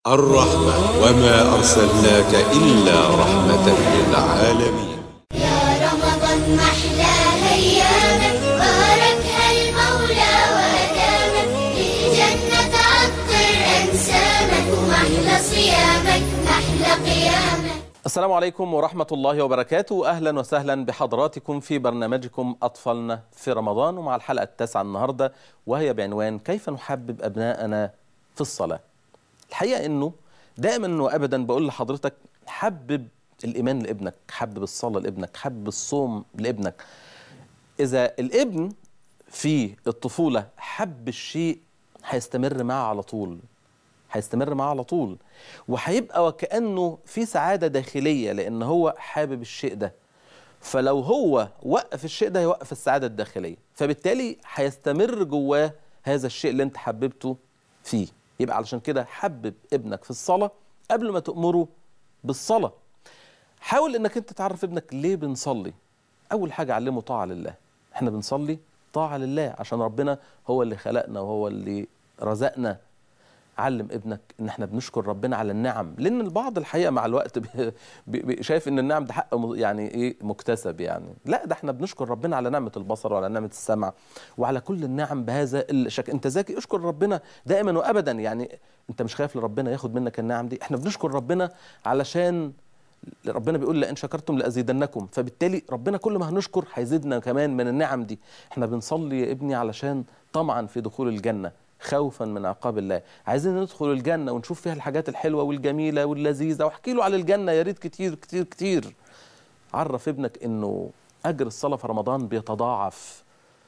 الرحمة وما أرسلناك إلا رحمة للعالمين يا رمضان محلى أيامك باركها المولى وأدامك للجنة عطر أنسامك ومحلى صيامك محلى قيامك السلام عليكم ورحمة الله وبركاته أهلا وسهلا بحضراتكم في برنامجكم أطفالنا في رمضان ومع الحلقة التاسعة النهاردة وهي بعنوان كيف نحبب أبناءنا في الصلاة الحقيقة أنه دائما وأبدا بقول لحضرتك حبب الإيمان لابنك حبب الصلاة لابنك حبب الصوم لابنك إذا الابن في الطفولة حب الشيء هيستمر معه على طول هيستمر معاه على طول وهيبقى وكأنه في سعادة داخلية لأن هو حابب الشيء ده فلو هو وقف الشيء ده يوقف السعادة الداخلية فبالتالي هيستمر جواه هذا الشيء اللي انت حببته فيه يبقى علشان كده حبب ابنك في الصلاة قبل ما تأمره بالصلاة حاول انك انت تعرف ابنك ليه بنصلي اول حاجة علمه طاعة لله احنا بنصلي طاعة لله عشان ربنا هو اللي خلقنا وهو اللي رزقنا علم ابنك ان احنا بنشكر ربنا على النعم لان البعض الحقيقه مع الوقت بي بي شايف ان النعم ده حق م- يعني ايه مكتسب يعني لا ده احنا بنشكر ربنا على نعمه البصر وعلى نعمه السمع وعلى كل النعم بهذا الشكل انت ذكي اشكر ربنا دائما وابدا يعني انت مش خايف لربنا ياخد منك النعم دي احنا بنشكر ربنا علشان ربنا بيقول لئن شكرتم لازيدنكم فبالتالي ربنا كل ما هنشكر هيزيدنا كمان من النعم دي احنا بنصلي يا ابني علشان طمعا في دخول الجنه خوفا من عقاب الله عايزين ندخل الجنه ونشوف فيها الحاجات الحلوه والجميله واللذيذه واحكي له على الجنه يا ريت كتير كتير كتير عرف ابنك انه اجر الصلاه في رمضان بيتضاعف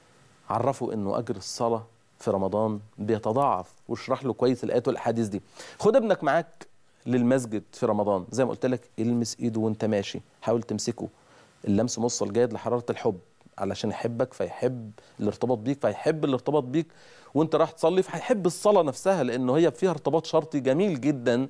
عرفه انه اجر الصلاه في رمضان بيتضاعف واشرح له كويس الايات والاحاديث دي خد ابنك معاك للمسجد في رمضان زي ما قلت لك المس ايده وانت ماشي حاول تمسكه اللمس موصل جيد لحراره الحب علشان يحبك فيحب الارتباط بيك فيحب الارتباط بيك وانت راح تصلي فهيحب الصلاه نفسها لانه هي فيها ارتباط شرطي جميل جدا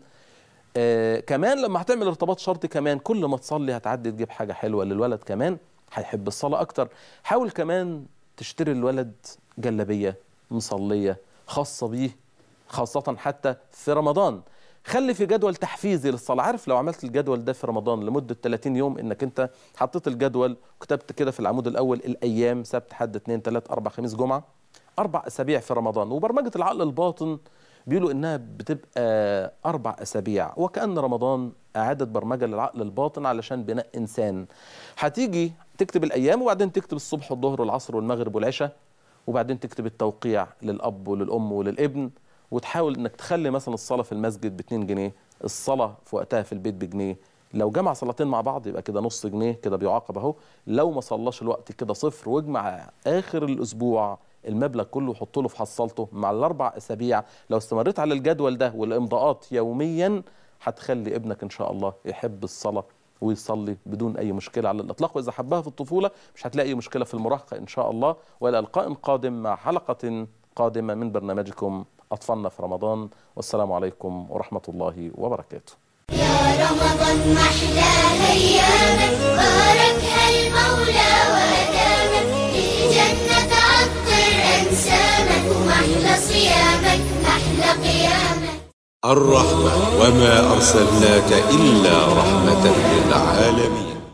آه كمان لما هتعمل ارتباط شرطي كمان كل ما تصلي هتعدي تجيب حاجه حلوه للولد كمان هيحب الصلاه اكتر حاول كمان تشتري للولد جلابيه مصليه خاصه بيه خاصه حتى في رمضان خلي في جدول تحفيزي للصلاة عارف لو عملت الجدول ده في رمضان لمدة 30 يوم انك انت حطيت الجدول وكتبت كده في العمود الاول الايام سبت حد اثنين ثلاث اربع خميس جمعة اربع اسابيع في رمضان وبرمجة العقل الباطن بيقولوا انها بتبقى اربع اسابيع وكأن رمضان اعادة برمجة للعقل الباطن علشان بناء انسان هتيجي تكتب الايام وبعدين تكتب الصبح والظهر والعصر والمغرب والعشاء وبعدين تكتب التوقيع للاب وللام وللابن وتحاول انك تخلي مثلا الصلاه في المسجد ب 2 جنيه الصلاه في وقتها في البيت بجنيه لو جمع صلاتين مع بعض يبقى كده نص جنيه كده بيعاقب اهو لو ما صلاش الوقت كده صفر واجمع اخر الاسبوع المبلغ كله وحط له في حصلته مع الاربع اسابيع لو استمريت على الجدول ده والامضاءات يوميا هتخلي ابنك ان شاء الله يحب الصلاه ويصلي بدون اي مشكله على الاطلاق واذا حبها في الطفوله مش هتلاقي اي مشكله في المراهقه ان شاء الله والى لقاء قادم مع حلقه قادمه من برنامجكم اطفالنا في رمضان والسلام عليكم ورحمه الله وبركاته يا رمضان محلى أيامك باركها المولى وأدامك للجنة عطر أنسامك ومحلى صيامك محلى قيامك الرحمة وما أرسلناك إلا رحمة للعالمين